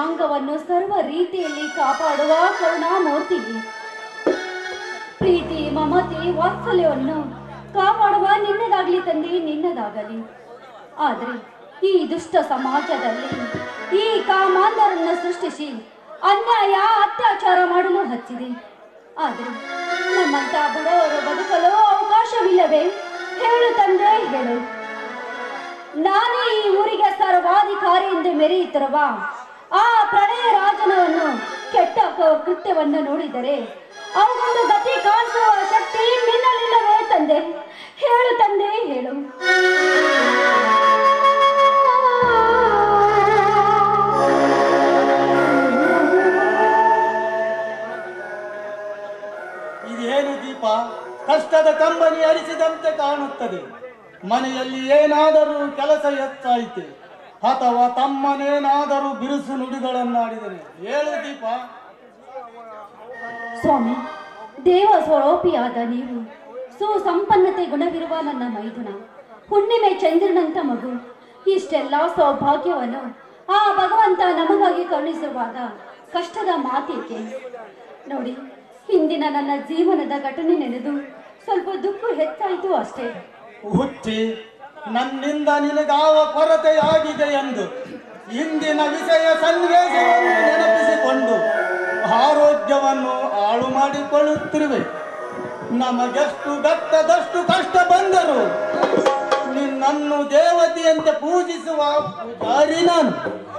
ಜನಾಂಗವನ್ನು ಸರ್ವ ರೀತಿಯಲ್ಲಿ ಕಾಪಾಡುವ ಕರುಣಾಮೂರ್ತಿ ಪ್ರೀತಿ ಮಮತೆ ವಾತ್ಸಲ್ಯವನ್ನು ಕಾಪಾಡುವ ನಿನ್ನದಾಗ್ಲಿ ತಂದೆ ನಿನ್ನದಾಗಲಿ ಆದರೆ ಈ ದುಷ್ಟ ಸಮಾಜದಲ್ಲಿ ಈ ಕಾಮಾಂಧರನ್ನು ಸೃಷ್ಟಿಸಿ ಅನ್ಯಾಯ ಅತ್ಯಾಚಾರ ಮಾಡಲು ಹಚ್ಚಿದೆ ಆದರೆ ನಮ್ಮಂತ ಬಡವರು ಬದುಕಲು ಅವಕಾಶವಿಲ್ಲವೇ ಹೇಳು ತಂದೆ ಹೇಳು ನಾನೇ ಈ ಊರಿಗೆ ಸರ್ವಾಧಿಕಾರಿ ಎಂದು ಮೆರೆಯುತ್ತಿರುವ ಆ ಪ್ರಣಯ ರಾಜನವನ್ನು ಕೆಟ್ಟ ಕ- ಕೃತ್ಯವನ್ನು ನೋಡಿದರೆ ಅವಗೊಂದು ಗತಿ ಕಾಣಿಸುವ ಶಕ್ತಿ ನಿನ್ನಲ್ಲಿಲ್ಲವೇ ತಂದೆ ಹೇಳು ತಂದೆ ಹೇಳು ಇದೇನು ದೀಪ ಕಷ್ಟದ ಕಂಬನಿ ಅರಿಸಿದಂತೆ ಕಾಣುತ್ತದೆ ಮನೆಯಲ್ಲಿ ಏನಾದರೂ ಕೆಲಸ ಹೆಚ್ಚಾಯಿತೆ ಅಥವಾ ತಮ್ಮನೇನಾದರೂ ಬಿರುಸು ನುಡಿಗಳನ್ನಾಡಿದರೆ ಹೇಳು ದೀಪ ಸ್ವಾಮಿ ದೇವ ಸ್ವರೂಪಿಯಾದ ನೀವು ಸುಸಂಪನ್ನತೆ ಗುಣವಿರುವ ನನ್ನ ಮೈದುನ ಹುಣ್ಣಿಮೆ ಚಂದ್ರನಂತ ಮಗು ಇಷ್ಟೆಲ್ಲ ಸೌಭಾಗ್ಯವನ್ನು ಆ ಭಗವಂತ ನಮಗಾಗಿ ಕರುಣಿಸುವಾಗ ಕಷ್ಟದ ಮಾತೇಕೆ ನೋಡಿ ಹಿಂದಿನ ನನ್ನ ಜೀವನದ ಘಟನೆ ನೆನೆದು ಸ್ವಲ್ಪ ದುಃಖ ಹೆಚ್ಚಾಯಿತು ಅಷ್ಟೇ ಹುಚ್ಚಿ ನನ್ನಿಂದ ನಿನಗಾವ ಕೊರತೆಯಾಗಿದೆ ಎಂದು ಇಂದಿನ ವಿಷಯ ಸನ್ನಿವೇಶವನ್ನು ನೆನಪಿಸಿಕೊಂಡು ಆರೋಗ್ಯವನ್ನು ಹಾಳು ಮಾಡಿಕೊಳ್ಳುತ್ತಿರುವೆ ನಮಗೆಷ್ಟು ಗಟ್ಟದಷ್ಟು ಕಷ್ಟ ಬಂದರು ನಿನ್ನನ್ನು ದೇವತೆಯಂತೆ ಪೂಜಿಸುವ ಪೂಜಾರಿ ನಾನು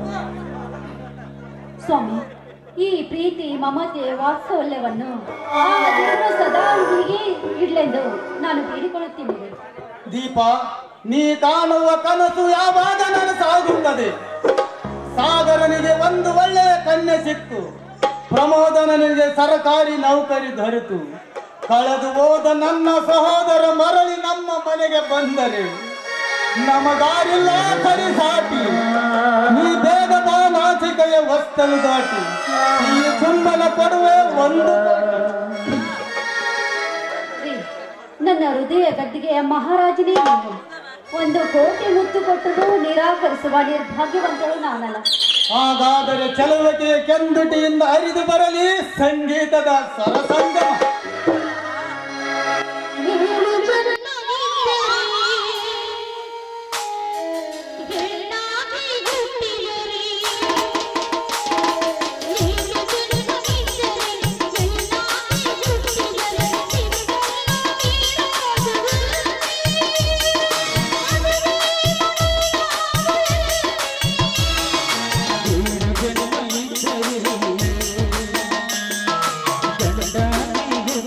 ಸ್ವಾಮಿ ಈ ಪ್ರೀತಿ ಮಮತೆ ವಾತ್ಸಲ್ಯವನ್ನು ಆ ದೇವರು ಸದಾ ಹೀಗೆ ಇಡ್ಲೆಂದು ನಾನು ಬೇಡಿಕೊಳ್ಳುತ್ತೇನೆ ದೀಪ ನೀ ಕಾಣುವ ಕನಸು ಯಾವಾಗ ನನಸಾಗುತ್ತದೆ ಸಾಗರನಿಗೆ ಒಂದು ಒಳ್ಳೆಯ ಕನ್ಯೆ ಸಿಕ್ತು ಪ್ರಮೋದನನಿಗೆ ಸರಕಾರಿ ನೌಕರಿ ದೊರೆತು ಕಳೆದು ಹೋದ ನನ್ನ ಸಹೋದರ ಮರಳಿ ನಮ್ಮ ಮನೆಗೆ ಬಂದರೆ ನಮಗಾರಿಲ್ಲ ಸರಿಸಾಟಿ ನೀ ಬೇಗ ಬಾ ನಾಚಿಕೆಯ ವಸ್ತಲು ದಾಟಿ ಈ ಚುಂಬನ ಕೊಡುವೆ ಒಂದು ರೀ, ನನ್ನ ಹೃದಯ ಗದ್ದಿಗೆಯ ಮಹಾರಾಜನೇ ನೀವು ಒಂದು ಕೋಟಿ ಮುತ್ತು ಕೊಟ್ಟರೂ ನಿರಾಕರಿಸುವ ನಿರ್ಭಾಗ್ಯವಂತಳು ನಾನಲ್ಲ ಹಾಗಾದರೆ ಚಲುವಟಿಯ ಕೆಂದುಟಿಯಿಂದ ಹರಿದು ಬರಲಿ ಸಂಗೀತದ ಸರಸಂಗಮ ಗಂಡ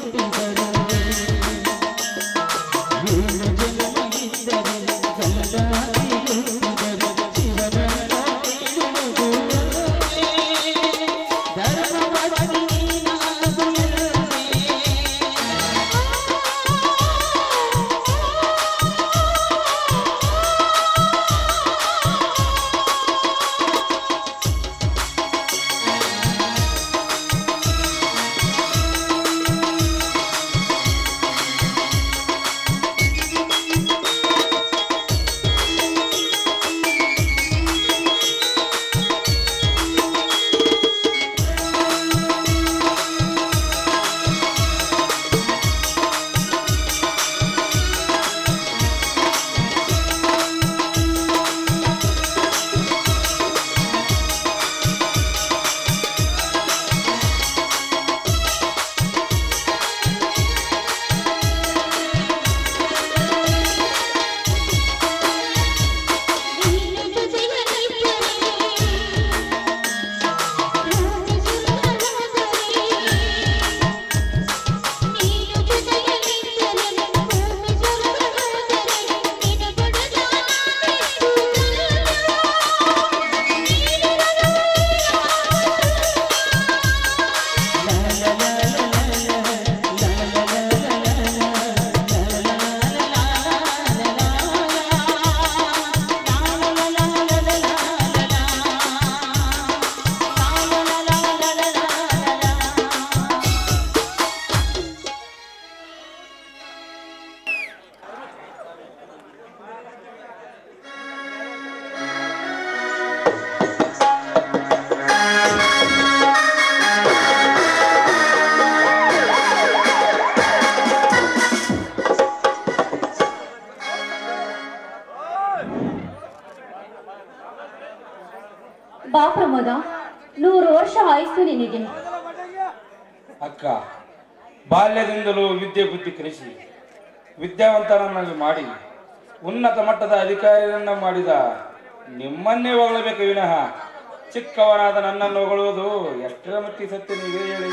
ಬಾ ಪ್ರಮೋದ ನೂರು ವರ್ಷ ಆಯುಸ್ಸು ನಿನಗೆ ಅಕ್ಕ ಬಾಲ್ಯದಿಂದಲೂ ವಿದ್ಯೆ ಬುದ್ಧಿ ಕಲಿಸಿ ವಿದ್ಯಾವಂತನನ್ನಾಗಿ ಮಾಡಿ ಉನ್ನತ ಮಟ್ಟದ ಅಧಿಕಾರಿಯನ್ನ ಮಾಡಿದ ನಿಮ್ಮನ್ನೇ ಹೊಗಳಬೇಕು ವಿನಃ ಚಿಕ್ಕವನಾದ ನನ್ನನ್ನು ಹೊಗಳುವುದು ಎಷ್ಟರ ಮಟ್ಟಿಗೆ ಸತ್ಯ ನೀವೇ ಹೇಳಿ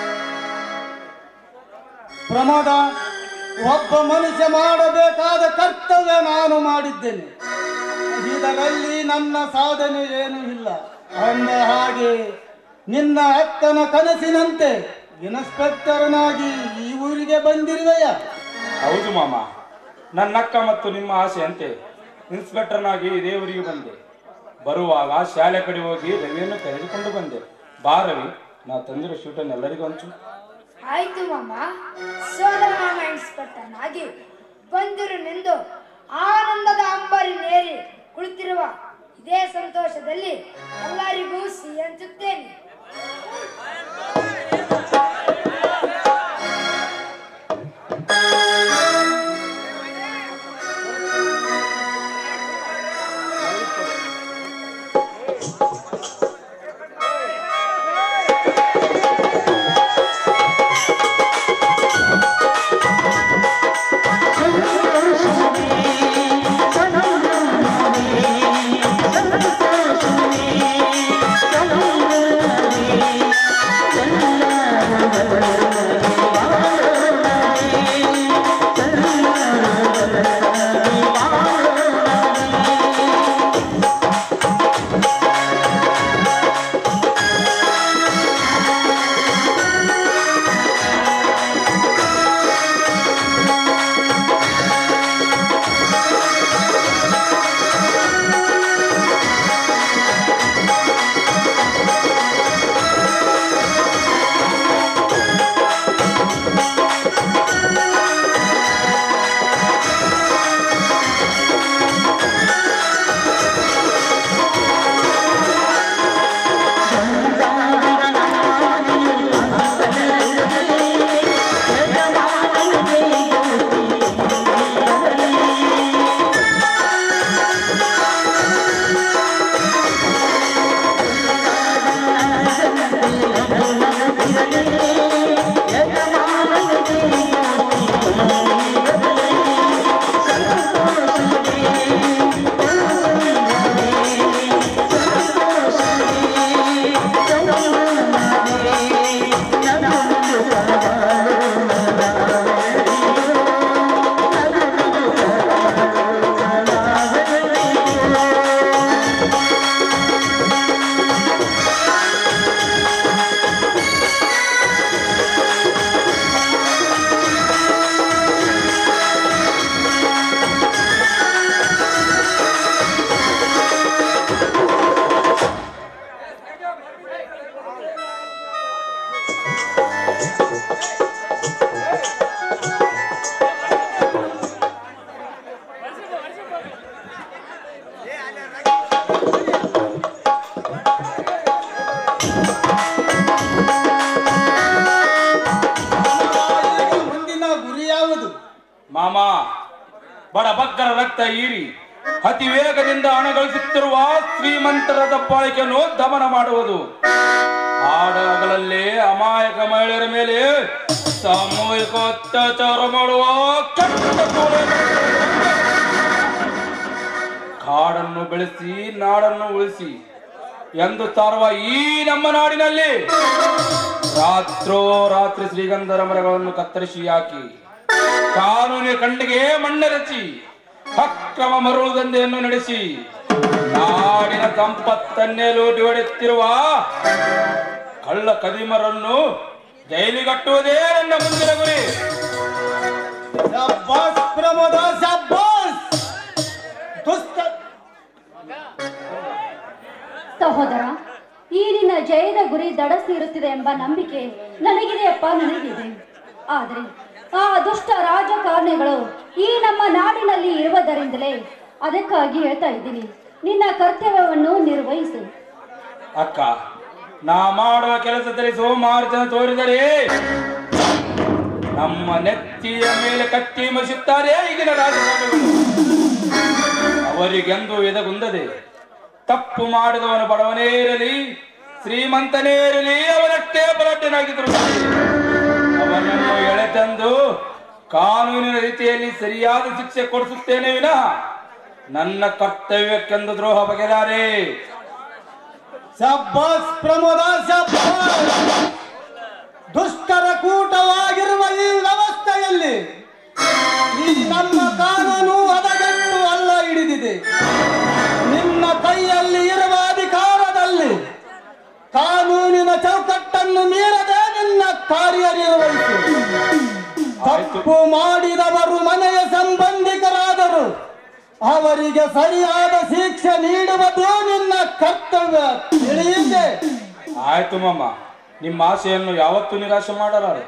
ಪ್ರಮೋದ ಒಬ್ಬ ಮನುಷ್ಯ ಮಾಡಬೇಕಾದ ಕರ್ತವ್ಯ ನಾನು ಮಾಡಿದ್ದೇನೆ ಇದರಲ್ಲಿ ನನ್ನ ಸಾಧನೆ ಏನೂ ಇಲ್ಲ ಅಂದ ಹಾಗೆ ನಿನ್ನ ಅಕ್ಕನ ಕನಸಿನಂತೆ ಇನ್ಸ್ಪೆಕ್ಟರ್ನಾಗಿ ಈ ಊರಿಗೆ ಬಂದಿರುವೆಯ ಹೌದು ಮಾಮ ನನ್ನಕ್ಕ ಮತ್ತು ನಿಮ್ಮ ಆಸೆಯಂತೆ ಇನ್ಸ್ಪೆಕ್ಟರ್ನಾಗಿ ಇದೇ ಊರಿಗೆ ಬಂದೆ ಬರುವಾಗ ಶಾಲೆ ಕಡೆ ಹೋಗಿ ರವಿಯನ್ನು ಕರೆದುಕೊಂಡು ಬಂದೆ ಬಾ ರವಿ ನಾ ತಂದಿರೋ ಶೂಟನ್ನು ಎಲ್ಲರಿಗೂ ಹಂಚು ಆಯ್ತು ಮಾಮ ಸೋದರ ಮಾಮ ಇನ್ಸ್ಪೆಕ್ಟರ್ನಾಗಿ ಬಂದಿರುನೆಂದು ಆನಂದದ ಅಂಬರಿ ನೇರಿ ಕುಳಿತಿರುವ ಇದೇ ಸಂತೋಷದಲ್ಲಿ ಎಲ್ಲರಿಗೂ ಸಿಹಿ ಹಂಚುತ್ತೇನೆ ಮುಂದಿನ ಗುರಿ ಯಾವುದು ಮಾಮ ಬಡ ಬಗ್ಗರ ರಕ್ತ ಈರಿ ಅತಿ ವೇಗದಿಂದ ಹಣ ಗಳಿಸುತ್ತಿರುವ ಶ್ರೀಮಂತರ ದಬ್ಬಾಳಿಕೆಯನ್ನು ದಮನ ಮಾಡುವುದು ಆಡಗಲಲ್ಲಿ ಅಮಾಯಕ ಮಹಿಳೆಯರ ಮೇಲೆ ಸಾಮೂಹಿಕ ಅತ್ಯಾಚಾರ ಮಾಡುವ ಕೆಟ್ಟ ಕ್ರೂರ- ಕಾಡನ್ನು ಬೆಳೆಸಿ ನಾಡನ್ನು ಉಳಿಸಿ ಎಂದು ಸಾರುವ ಈ ನಮ್ಮ ನಾಡಿನಲ್ಲಿ ರಾತ್ರೋ ರಾತ್ರಿ ಶ್ರೀಗಂಧರ ಮರಗಳನ್ನು ಕತ್ತರಿಸಿ ಹಾಕಿ ಕಾನೂನಿನ ಕಣ್ಣಿಗೆ ಮಣ್ಣೆರಚಿ ಅಕ್ರಮ ಮರುಳು ದಂಧೆಯನ್ನು ನಡೆಸಿ ನಾಡಿನ ಸಂಪತ್ತನ್ನೇ ಲೂಟಿ ಹೊಡೆಯುತ್ತಿರುವ ಕಳ್ಳ ಕದಿಮರನ್ನು ಜೈಲಿಗಟ್ಟುವುದೇ ನನ್ನ ಮುಂದಿನ ಗುರಿ ಶಬ್ಬಾಸ್ ಪ್ರಮೋದ ಶಬ್ಬಾಸ್ ದುಷ್ಟ ಸಹೋದರ ಈ ನಿನ್ನ ಜಯದ ಗುರಿ ದಡ ಸೇರುತ್ತಿದೆ ಎಂಬ ನಂಬಿಕೆ ನನಗಿದೆಯಪ್ಪ ನನಗಿದೆ ಆದರೆ ಆ ದುಷ್ಟ ರಾಜಕಾರಣಿಗಳು ಈ ನಮ್ಮ ನಾಡಿನಲ್ಲಿ ಇರುವುದರಿಂದಲೇ ಅದಕ್ಕಾಗಿ ಹೇಳ್ತಾ ಇದ್ದೀನಿ ನಿನ್ನ ಕರ್ತವ್ಯವನ್ನು ನಿರ್ವಹಿಸು ಅಕ್ಕ ನಾ ಮಾಡುವ ಕೆಲಸದಲ್ಲಿ ಸೋಮಾರ್ಜನ ತೋರಿದರೆ ನಮ್ಮ ನೆತ್ತಿಯ ಮೇಲೆ ಕತ್ತಿ ಮಸುತ್ತಾರೆ ಈಗಿನ ರಾಜಕಾರಣಿಗಳು ಅವರಿಗೆಂದು ಎದಗುಂದದೆ ತಪ್ಪು ಮಾಡಿದವನು ಬಡವನೇ ಇರಲಿ ಶ್ರೀಮಂತನೇ ಇರಲಿ ಅವನಷ್ಟೇ ಬಲಾಢ್ಯನಾಗಿದ್ರು ಅವನನ್ನು ಎಳೆತಂದು ಕಾನೂನಿನ ರೀತಿಯಲ್ಲಿ ಸರಿಯಾದ ಶಿಕ್ಷೆ ಕೊಡಿಸುತ್ತೇನೆ ವಿನಃ ನನ್ನ ಕರ್ತವ್ಯಕ್ಕೆಂದು ದ್ರೋಹ ಬಗೆದಾರೆ ಶಬ್ಬಾಸ್ ಪ್ರಮೋದ ಶಬ್ಬಾಸ್ ದುಷ್ಟರ ಕೂಟವಾಗಿರುವ ಈ ವ್ಯವಸ್ಥೆಯಲ್ಲಿ ಈ ನಮ್ಮ ಕಾನೂನು ಹದಗೆಟ್ಟು ಅಲ್ಲ ಹಿಡಿದಿದೆ ನಿನ್ನ ಕೈಯಲ್ಲಿ ಇರುವ ಅಧಿಕಾರದಲ್ಲಿ ಕಾನೂನಿನ ಚೌಕಟ್ಟನ್ನು ಮೀರದೆ ನಿನ್ನ ಕಾರ್ಯನಿರ್ವಹಿಸು ತಪ್ಪು ಮಾಡಿದವರು ಮನೆಯ ಸಂಬಂಧಿಕರಾದರು ಅವರಿಗೆ ಸರಿಯಾದ ಶಿಕ್ಷೆ ನೀಡುವುದು ನಿನ್ನ ಕರ್ತವ್ಯ ತಿಳಿಯುತ್ತೆ ಆಯ್ತು ಮಾಮ ನಿಮ್ಮ ಆಸೆಯನ್ನು ಯಾವತ್ತೂ ನಿರಾಶೆ ಮಾಡಲಾರೆ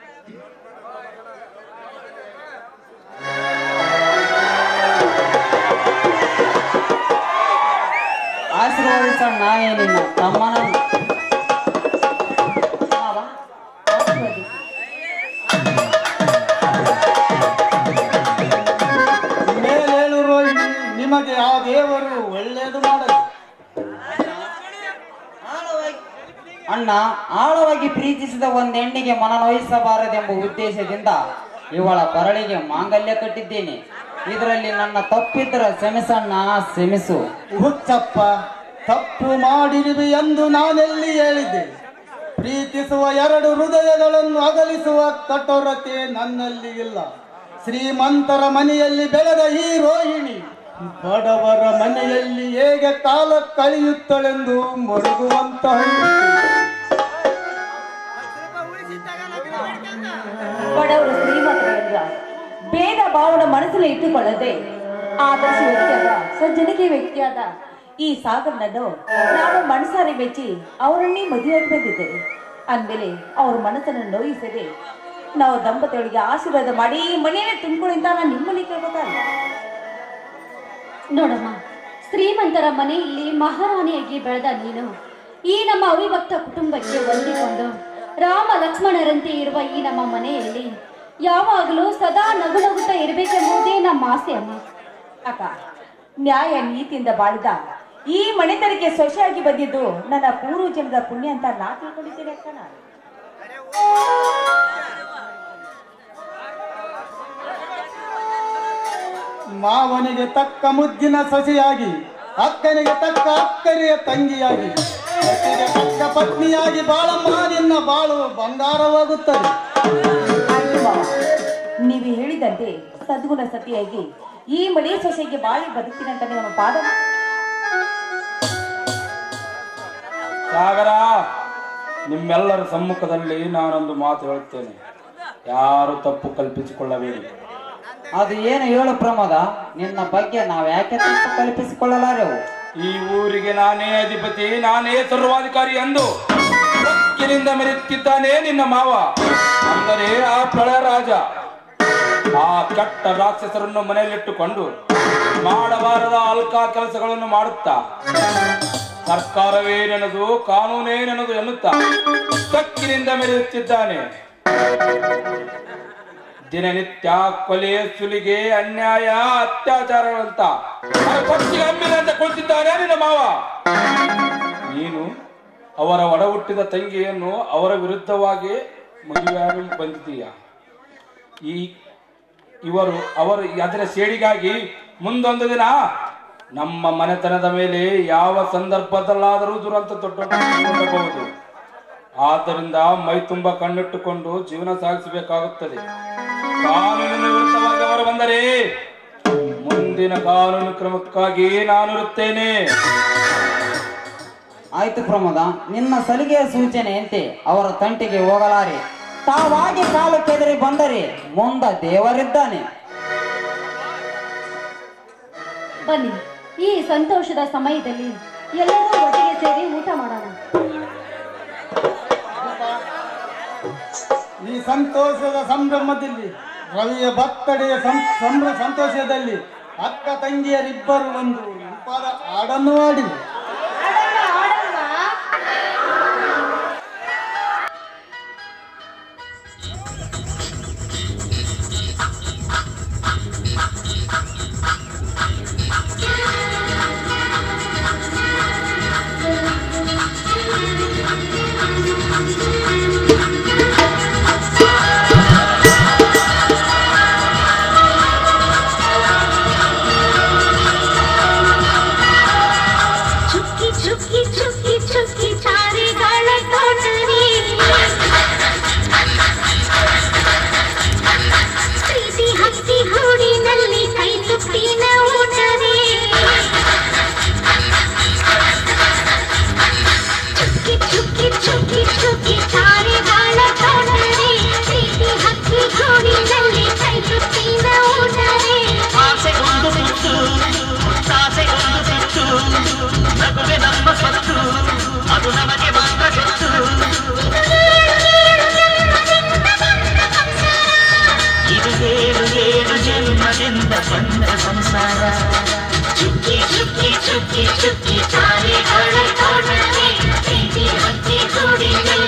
ಆಶೀರ್ವಾದಿಸೋಣ ನಾನೇ ನಿನ್ನ ತಮ್ಮನನ್ನು ಮಾವ ಆಶೀರ್ವದಿಸಿ. ಮೇಲೇಳು ರೋಹಿಣಿ ನಿಮಗೆ ಆ ದೇವರು ಒಳ್ಳೆಯದು ಮಾಡಲಿ ಅಣ್ಣ ಆಳವಾಗಿ ಪ್ರೀತಿಸಿದ ಒಂದು ಹೆಣ್ಣಿಗೆ ಮನನೊಯಿಸಬಾರದೆಂಬ ಉದ್ದೇಶದಿಂದ ಇವಳ ಕೊರಳಿಗೆ ಮಾಂಗಲ್ಯ ಕಟ್ಟಿದ್ದೇನೆ ಇದರಲ್ಲಿ ನನ್ನ ತಪ್ಪಿದ್ರ ಕ್ಷಮಿಸಣ್ಣ ಕ್ಷಮಿಸು ಹುಚ್ಚಪ್ಪ ತಪ್ಪು ಮಾಡಿರುವೆ ಎಂದು ನಾನೆಲ್ಲಿ ಹೇಳಿದ್ದೆ ಪ್ರೀತಿಸುವ ಎರಡು ಹೃದಯಗಳನ್ನು ಅಗಲಿಸುವ ಕಠೋರತೆ ನನ್ನಲ್ಲಿ ಇಲ್ಲ ಶ್ರೀಮಂತರ ಮನೆಯಲ್ಲಿ ಬೆಳೆದ ಈ ರೋಹಿಣಿ ಬಡವರ ಮನೆಯಲ್ಲಿ ಹೇಗೆ ಕಾಲ ಕಳೆಯುತ್ತಳೆಂದು ಮರುಗುವಂತಹ ಬಡವರು ಶ್ರೀಮಂತರೆಲ್ಲ ಭೇದ ಭಾವನ ಮನಸ್ಸಲ್ಲಿ ಇಟ್ಟುಕೊಳ್ಳದೆ ಆದರ್ಶ ವ್ಯಕ್ತಿಯಾದ ಸಜ್ಜನಿಕೆ ವ್ಯಕ್ತಿಯಾದ ಈ ಸಾಗರನನ್ನು ನಾನು ಮನಸಾರಿ ಮೆಚ್ಚಿ ಅವರನ್ನೇ ಮದುವೆಯಾಗಿ ಬಂದಿದ್ದೇನೆ ಅಂದಮೇಲೆ ಅವ್ರ ಮನಸ್ಸನ್ನು ನೋಯಿಸದೆ ನಾವು ದಂಪತಿಗಳಿಗೆ ಆಶೀರ್ವಾದ ಮಾಡಿ ಮನೆಯನ್ನೇ ತುಂಬಿಕೊಳ್ಳಿ ಅಂತ ನಾನು ನಿಮ್ಮಲ್ಲಿ ಕೇಳ್ಕೊತಾನೆ ನೋಡಮ್ಮ ಶ್ರೀಮಂತರ ಮನೆಯಲ್ಲಿ ಮಹಾರಾಣಿಯಾಗಿ ಬೆಳೆದ ನೀನು ಈ ನಮ್ಮ ಅವಿಭಕ್ತ ಕುಟುಂಬಕ್ಕೆ ಹೊಂದಿಕೊಂಡು ರಾಮ ಲಕ್ಷ್ಮಣರಂತೆ ಇರುವ ಈ ನಮ್ಮ ಮನೆಯಲ್ಲಿ ಯಾವಾಗಲೂ ಸದಾ ನಗು ನಗುತ್ತಾ ಇರಬೇಕೆಂಬುದೇ ನಮ್ಮ ಆಸೆ ಅಮ್ಮ ಅಕ್ಕ ನ್ಯಾಯ ನೀತಿಯಿಂದ ಬಾಳಿದ ಈ ಮನೆತನಕ್ಕೆ ಸೊಸೆಯಾಗಿ ಬಂದಿದ್ದು ನನ್ನ ಪೂರ್ವ ಜನ್ಮದ ಪುಣ್ಯ ಅಂತ ನಾ ತಿಳ್ಕೊಂಡಿದ್ದೇನೆ ಅಕ್ಕ ನಾನು ಮಾವನಿಗೆ ತಕ್ಕ ಮುದ್ದಿನ ಸಸಿಯಾಗಿ ಅಕ್ಕನಿಗೆ ತಕ್ಕ ಅಕ್ಕರಿಯ ತಂಗಿಯಾಗಿ ಪತಿಗೆ ತಕ್ಕ ಪತ್ನಿಯಾಗಿ ಬಾಳಮ್ಮ ನಿನ್ನ ಬಾಳು ಬಂಗಾರವಾಗುತ್ತದೆ ಆಯ್ತು ಮಾವ. ನೀವು ಹೇಳಿದಂತೆ ಸದ್ಗುಣ ಸತಿಯಾಗಿ ಈ ಮನೆ ಸೊಸೆಗೆ ಬಾಳಿ ಬದುಕ್ತೀನಿ ಅಂತ ನಿಮ್ಮ ಪಾದ ಸಾಗರ ನಿಮ್ಮೆಲ್ಲರ ಸಮ್ಮುಖದಲ್ಲಿ ನಾನೊಂದು ಮಾತು ಹೇಳುತ್ತೇನೆ ಯಾರು ತಪ್ಪು ಕಲ್ಪಿಸಿಕೊಳ್ಳಬೇಡಿ ಅದು ಏನು ಹೇಳು ಪ್ರಮೋದ ನಿನ್ನ ಬಗ್ಗೆ ನಾವು ಯಾಕೆ ತಪ್ಪು ಕಲ್ಪಿಸಿಕೊಳ್ಳಲಾರೆವು ಈ ಊರಿಗೆ ನಾನೇ ಅಧಿಪತಿ ನಾನೇ ಸರ್ವಾಧಿಕಾರಿ ಎಂದು ಹಕ್ಕಿನಿಂದ ಮೆರೆಯುತ್ತಿದ್ದಾನೆ ನಿನ್ನ ಮಾವ ಅಂದರೆ ಆ ಪ್ರಳಯ ರಾಜ ಆ ಕೆಟ್ಟ ರಾಕ್ಷಸರನ್ನು ಮನೆಯಲ್ಲಿಟ್ಟುಕೊಂಡು ಮಾಡಬಾರದ ಅಲ್ಕ ಕೆಲಸಗಳನ್ನು ಮಾಡುತ್ತಾ ಸರ್ಕಾರವೇ ನೆನದು ಕಾನೂನೇ ನೆನದು ಎನ್ನುತ್ತಾ ತಕ್ಕಿನಿಂದ ಮೆರೆಯುತ್ತಿದ್ದಾನೆ ದಿನನಿತ್ಯ ಕೊಲೆ ಸುಲಿಗೆ ಅನ್ಯಾಯ ಅತ್ಯಾಚಾರಗಳಂತ ಪಕ್ಷಿಗೆ ಅಂಬಿನಂತ ಕುಳಿತಿದ್ದಾನೆ ನಿನ್ನ ಮಾವ ನೀನು ಅವರ ಒಡ ಹುಟ್ಟಿದ ತಂಗಿಯನ್ನು ಅವರ ವಿರುದ್ಧವಾಗಿ ಮದುವೆಯಾಗಿ ಬಂದಿದ್ದೀಯ ಈ ಇವರು ಅವರು ಅದರ ಸೇಡಿಗಾಗಿ ಮುಂದೊಂದು ದಿನ ನಮ್ಮ ಮನೆತನದ ಮೇಲೆ ಯಾವ ಸಂದರ್ಭದಲ್ಲಾದರೂ ದುರಂತ ತೊಟ್ಟಬಹುದು ಆದ್ದರಿಂದ ಮೈ ತುಂಬ ಕಣ್ಣಿಟ್ಟುಕೊಂಡು ಜೀವನ ಸಾಗಿಸಬೇಕಾಗುತ್ತದೆ ಕಾನೂನಿನ ವಿರುದ್ಧವಾಗಿ ಅವರು ಬಂದರೆ ಮುಂದಿನ ಕಾನೂನು ಕ್ರಮಕ್ಕಾಗಿ ನಾನು ಇರುತ್ತೇನೆ ಆಯ್ತು ಪ್ರಮೋದ ನಿನ್ನ ಸಲಿಗೆಯ ಸೂಚನೆಯಂತೆ ಅವರ ತಂಟಿಗೆ ಹೋಗಲಾರೆ ತಾವಾಗಿ ಕಾಲು ಕೆದರಿ ಬಂದರೆ ಮುಂದ ದೇವರಿದ್ದಾನೆ ಬನ್ನಿ ಈ ಸಂತೋಷದ ಸಮಯದಲ್ಲಿ ಎಲ್ಲರೂ ಒಟ್ಟಿಗೆ ಸೇರಿ ಊಟ ಮಾಡೋಣ ಈ ಸಂತೋಷದ ಸಂಭ್ರಮದಲ್ಲಿ ರವಿಯ ಬರ್ತಡೆಯ ಸಂ- ಸಂಭ್ರ ಸಂತೋಷದಲ್ಲಿ ಅಕ್ಕ ತಂಗಿಯರಿಬ್ಬರು ಒಂದು ರೂಪದ ಹಾಡನ್ನು ಆಡಿ ಆಡೋಣ ಆಡೋಣ ಆ ಅದು ನಮಗೆ ಮಾತ್ರ ಗೊತ್ತು ಇದು ಏಳು ಏಳು ಜನ್ಮದಿಂದ ಬಂದ ಸಂಸಾರ ಚುಕ್ಕಿ ಚುಕ್ಕಿ ಚುಕ್ಕಿ ಚುಕ್ಕಿ ತಾರೆಗಳ ತೋಟಕ್ಕೆ ಪ್ರೀತಿ ಹಕ್ಕಿ ಜೋಡಿಗಳು